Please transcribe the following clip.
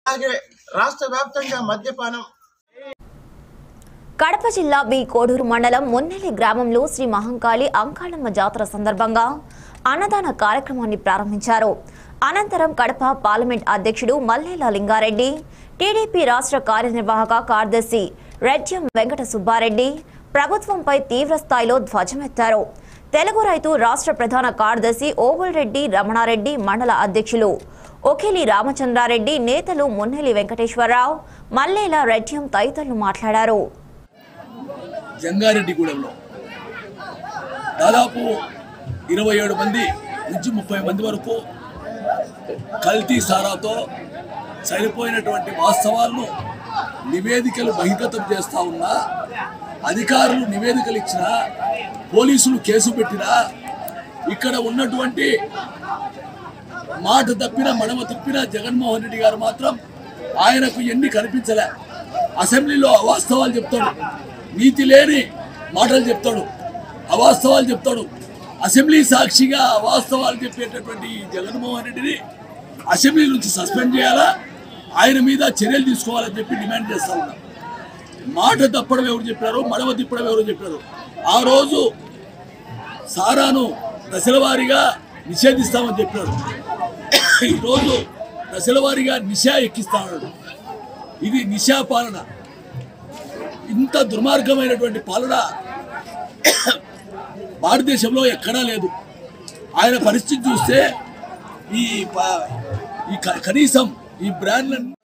అలాగే రాష్ట్ర వ్యాప్తంగా మద్యపానం కడప జిల్లా బి కోడూరు మండలం మున్నెల్లి గ్రామంలో శ్రీ మహంకాళి అంకాళమ్మ జాతర సందర్భంగా అన్నదాన కార్యక్రమాన్ని ప్రారంభించారు అనంతరం కడప పార్లమెంట్ అధ్యక్షుడు మల్లేల లింగారెడ్డి టీడీపీ రాష్ట్ర కార్యనిర్వాహక కార్యదర్శి రెడ్యం వెంకట సుబ్బారెడ్డి ప్రభుత్వంపై తీవ్ర స్థాయిలో ధ్వజమెత్తారు తెలుగు రైతు రాష్ట్ర ప్రధాన కార్యదర్శి ఓవల్ రెడ్డి రమణారెడ్డి మండల అధ్యక్షులు ఒకేలి రామచంద్రారెడ్డి నేతలు మున్నెలి వెంకటేశ్వరరావు మల్లేల రెడ్యం తదితరులు మాట్లాడారు జంగారెడ్డిగూడెంలో దాదాపు ఇరవై ఏడు మంది నుంచి ముప్పై మంది వరకు కల్తీ సారాతో చనిపోయినటువంటి వాస్తవాలను నివేదికలు బహిర్గతం చేస్తా ఉన్నా అధికారులు నివేదికలు ఇచ్చినా పోలీసులు కేసు పెట్టినా ఇక్కడ ఉన్నటువంటి మాట తప్పిన మడమ తిప్పిన జగన్మోహన్ రెడ్డి గారు మాత్రం ఆయనకు ఎన్ని కనిపించలే అసెంబ్లీలో అవాస్తవాలు చెప్తాడు నీతి లేని మాటలు చెప్తాడు అవాస్తవాలు చెప్తాడు అసెంబ్లీ సాక్షిగా అవాస్తవాలు చెప్పేటటువంటి ఈ జగన్మోహన్ రెడ్డిని అసెంబ్లీ నుంచి సస్పెండ్ చేయాలా ఆయన మీద చర్యలు తీసుకోవాలని చెప్పి డిమాండ్ చేస్తా ఉన్నాం మాట తప్పడం ఎవరు చెప్పారు మడమ తిప్పడం ఎవరు చెప్పారు ఆ రోజు సారాను దశల వారీగా నిషేధిస్తామని చెప్పారు ఈరోజు దశల వారీగా నిషా ఎక్కిస్తాడు ఇది నిషా పాలన ఇంత దుర్మార్గమైనటువంటి పాలన భారతదేశంలో ఎక్కడా లేదు ఆయన పరిస్థితి చూస్తే ఈ ప- ఈ క- కనీసం ఈ బ్రాండ్లను